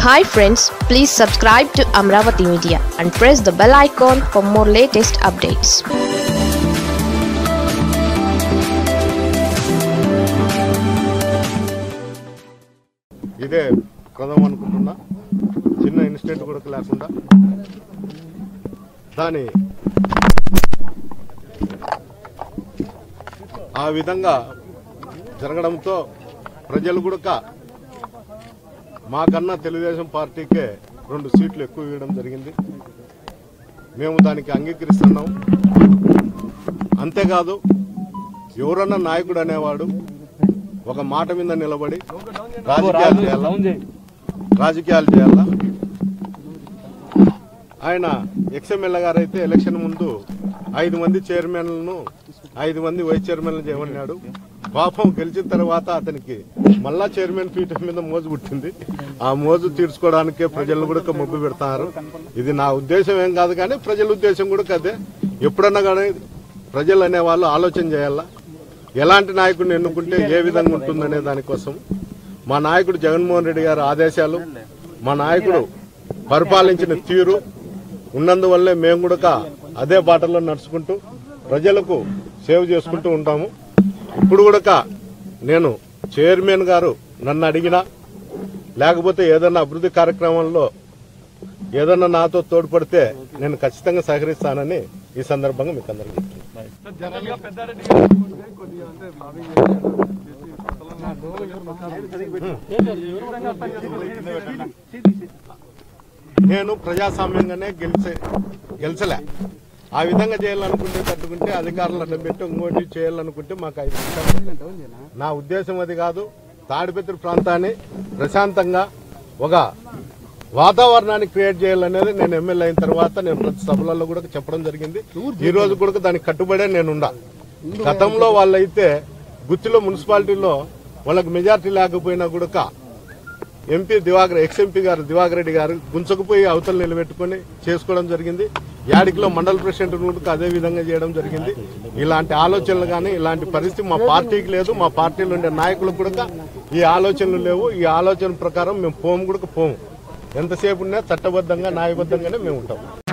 Hi friends please subscribe to Amaravati media and press the bell icon for more latest updates ఇదే ప్రథమం అనుకుంటున్నా చిన్న incident కూడా లేకుండా దాని ఆ విధంగా జరగడంతో ప్రజలు కూడా మాకన్నా తెలుగుదేశం పార్టీకే రెండు సీట్లు ఎక్కువ ఇవ్వడం జరిగింది మేము దానికి అంగీకరిస్తున్నాం అంతేకాదు ఎవరన్నా నాయకుడు అనేవాడు ఒక మాట మీద నిలబడి రాజకీయాలు చేయాలా రాజకీయాలు చేయాలా ఆయన ఎక్స్ఎమ్మెల్యే గారు అయితే ఎలక్షన్ ముందు ఐదు మంది చైర్మన్లను ఐదు మంది వైస్ చైర్మన్లు చేయమన్నాడు పాపం గెలిచిన తర్వాత అతనికి మళ్ళా చైర్మన్ పీఠం మీద మోజు పుట్టింది ఆ మోజు తీర్చుకోవడానికే ప్రజలను కూడా మొబ్బు పెడతారు ఇది నా ఉద్దేశం ఏం కాదు కానీ ప్రజల ఉద్దేశం కూడా అదే ఎప్పుడన్నా కానీ ప్రజలు అనే వాళ్ళు ఆలోచన చేయాలా ఎలాంటి నాయకుడిని ఎన్నుకుంటే ఏ విధంగా ఉంటుందనే దానికోసం మా నాయకుడు జగన్మోహన్ రెడ్డి గారి ఆదేశాలు మా నాయకుడు పరిపాలించిన తీరు ఉన్నందువల్లే మేము కూడా అదే బాటలో నడుచుకుంటూ ప్రజలకు సేవ్ చేసుకుంటూ ఉంటాము ఇప్పుడు కూడా నేను చైర్మన్ గారు నన్ను అడిగినా లేకపోతే ఏదన్నా అభివృద్ధి కార్యక్రమంలో ఏదన్నా నాతో తోడ్పడితే నేను ఖచ్చితంగా సహకరిస్తానని ఈ సందర్భంగా మీకు అందరికీ చెప్తున్నాను. నేను ప్రజాస్వామ్యంగానే గెలిచే గెలిచలే ఆ విధంగా చేయాలనుకుంటే తట్టుకుంటే అధికారులు అడ్డం పెట్టి ఇంకోటి చేయాలనుకుంటే మాకు ఐదు నిమిషాలు నా ఉద్దేశం అది కాదు తాడిపత్రి ప్రాంతాన్ని ప్రశాంతంగా ఒక వాతావరణాన్ని క్రియేట్ చేయాలనేది నేను ఎమ్మెల్యే అయిన తర్వాత నేను ప్రతి సభలలో కూడా చెప్పడం జరిగింది ఈ రోజు కూడా దానికి కట్టుబడే నేను ఉండా గతంలో వాళ్ళైతే గుత్తిలో మున్సిపాలిటీలో వాళ్ళకి మెజార్టీ లేకపోయినా కూడా ఎంపీ దివాకర్ ఎక్స్ ఎంపీ గారు దివాకర్ రెడ్డి గారు గుంచకుపోయి అవతల నిలబెట్టుకొని చేసుకోవడం జరిగింది యాడికిలో మండల ప్రెసిడెంట్ కూడా అదే విధంగా చేయడం జరిగింది ఇలాంటి ఆలోచనలు కానీ ఇలాంటి పరిస్థితి మా పార్టీకి లేదు మా పార్టీలో ఉండే నాయకులకు కూడా ఈ ఆలోచనలు లేవు ఈ ఆలోచన ప్రకారం మేము పోము కూడా పోము ఎంతసేపు ఉన్నా చట్టబద్ధంగా న్యాయబద్ధంగానే మేము ఉంటాం